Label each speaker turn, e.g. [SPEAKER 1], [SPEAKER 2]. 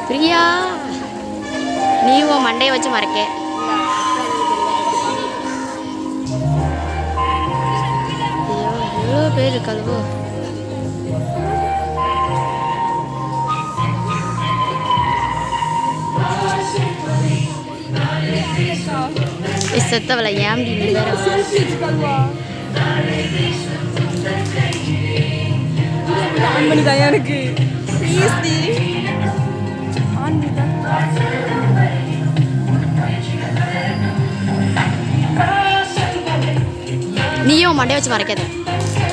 [SPEAKER 1] பிரியா நீ உன் மண்டையை வச்சு மறைக்க ஐயோ எவ்வளோ பேர் இருக்காளுவோ ஏய், செத்தவள ஏன்டி நீ வேற
[SPEAKER 2] செல்ஃபி எடுத்துக்கல்வா ஆன் பண்ணி தான் எனக்கு ப்ளீஸ் டி ஆன் பண்ணி தான்
[SPEAKER 1] நீயும் உன் மண்டையை வச்சு மறைக்காத